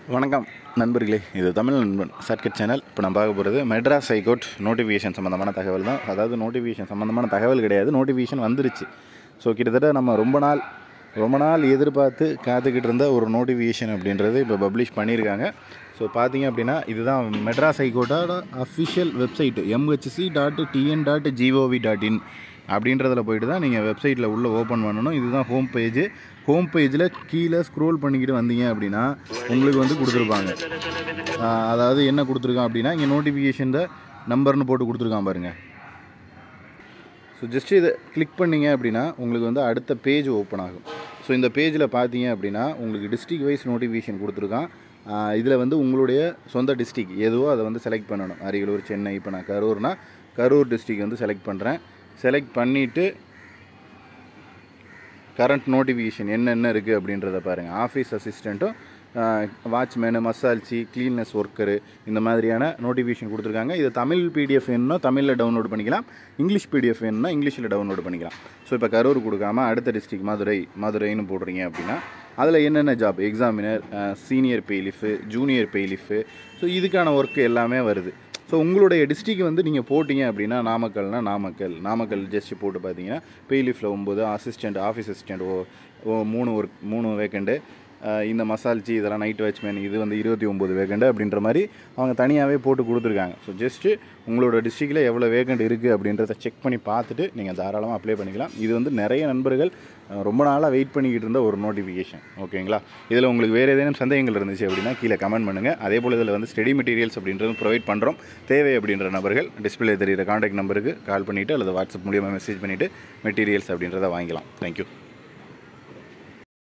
வணக்கம் நண்பர்களே இது தமிழ் நண்பன் சர்க்கிட் சேனல் இப்போ நான் பார்க்க போகிறது மெட்ராஸ் ஹைகோர்ட் நோட்டிஃபிகேஷன் சம்மந்தமான தகவல் தான் அதாவது நோட்டிஃபிகேஷன் சம்மந்தமான தகவல் கிடையாது நோட்டிஃபிகேஷன் வந்துருச்சு ஸோ கிட்டத்தட்ட நம்ம ரொம்ப நாள் ரொம்ப நாள் எதிர்பார்த்து காத்துக்கிட்டு இருந்த ஒரு நோட்டிஃபிகேஷன் அப்படின்றது இப்போ பப்ளிஷ் பண்ணியிருக்காங்க ஸோ பார்த்தீங்க அப்படின்னா இதுதான் மெட்ராஸ் ஹைகோர்ட்டோட official website MHC dot TN dot GOV dot in அப்படின்றதுல போயிட்டு தான் நீங்கள் வெப்சைட்டில் உள்ளே ஓப்பன் பண்ணணும் இதுதான் ஹோம் பேஜ் ஹோம் பேஜில் கீழே ஸ்க்ரோல் பண்ணிக்கிட்டு வந்தீங்க அப்படின்னா உங்களுக்கு வந்து கொடுத்துருப்பாங்க ஆஹ் அதாவது என்ன கொடுத்துருக்கான் அப்படின்னா இங்கே நோட்டிஃபிகேஷன் நம்பர்னு போட்டு கொடுத்துருக்கான் பாருங்கள் ஸோ ஜஸ்ட் இதை கிளிக் பண்ணீங்க அப்படின்னா உங்களுக்கு வந்து அடுத்த பேஜ் ஓப்பன் ஆகும் ஸோ இந்த பேஜில் பார்த்தீங்க அப்படின்னா உங்களுக்கு டிஸ்ட்ரிக் வைஸ் நோட்டிஃபிகேஷன் கொடுத்துருக்கான் இதில் வந்து உங்களுடைய சொந்த டிஸ்ட்ரிக் எதுவோ அதை வந்து செலக்ட் பண்ணணும் அரியலூர் சென்னை இப்போ நான் கரூர்னா கரூர் டிஸ்ட்ரிக் வந்து செலக்ட் பண்ணுறேன் செலக்ட் பண்ணிவிட்டு கரண்ட் நோட்டிஃபிகேஷன் என்னென்ன இருக்குது அப்படின்றத பாருங்கள் ஆஃபீஸ் அசிஸ்டண்ட்டும் வாட்ச்மேனு மசால்ச்சி க்ளீன்னஸ் ஒர்க்கரு இந்த மாதிரியான நோட்டிஃபிகேஷன் கொடுத்துருக்காங்க இது தமிழ் பிடிஎஃப் வேணும்னா தமிழில் டவுன்லோட் பண்ணிக்கலாம் இங்கிலீஷ் பிடிஎஃப் வேணும்னா இங்கிலீஷில் டவுன்லோட் பண்ணிக்கலாம் ஸோ இப்போ கரூர் கொடுக்காம அடுத்த டிஸ்ட்ரிக் மதுரை மதுரைன்னு போடுறீங்க அப்படின்னா அதில் என்னென்ன job examiner senior bailiff junior bailiff so இதுக்கான ஒர்க்கு எல்லாமே வருது ஸோ உங்களுடைய டிஸ்ட்ரிக் வந்து நீங்கள் போட்டிங்க அப்படின்னா நாமக்கல்னா நாமக்கல் நாமக்கல் ஜஸ்ட் போட்டு பார்த்தீங்கன்னா பெய்லிஃபில் ஒம்பது அசிஸ்டண்ட் ஆஃபீஸ் அசிஸ்டண்ட் ஓ ஓ மூணு ஒர்க் மூணு வேக்கண்டு இந்த மசால்ச்சி இதெல்லாம் நைட் வாட்ச்மேன் இது வந்து இருபத்தி ஒம்பது வேக்கண்டு அப்படின்ற மாதிரி அவங்க தனியாகவே போட்டு கொடுத்துருக்காங்க ஸோ ஜஸ்ட்டு உங்களோட டிஸ்ட்ரிக்டில் எவ்வளோ வேக்கண்ட் இருக்குது அப்படின்றத செக் பண்ணி பார்த்துட்டு நீங்கள் தாராளமாக அப்ளை பண்ணிக்கலாம் இது வந்து நிறைய நண்பர்கள் அஹ், ரொம்ப நாளாக வெயிட் பண்ணிக்கிட்டு இருந்த ஒரு நோட்டிஃபிகேஷன் ஓகேங்களா இதில் உங்களுக்கு வேறு ஏதேனும் சந்தேகங்கள் இருந்துச்சு அப்படின்னா கீழே கமெண்ட் பண்ணுங்கள் அதே போல் இதில் வந்து ஸ்டடி மெட்டீரியல்ஸ் அப்படின்றது ப்ரொவைட் பண்ணுறோம் தேவை அப்படின்ற நபர்கள் டிஸ்பிளே தெரியிற காண்டாக்ட் நம்பருக்கு கால் பண்ணிவிட்டு அல்லது வாட்ஸ்அப் மூலியமாக மெசேஜ் பண்ணிவிட்டு மெட்டீரியல்ஸ் அப்படின்றத வாங்கிக்கலாம் தேங்க்யூ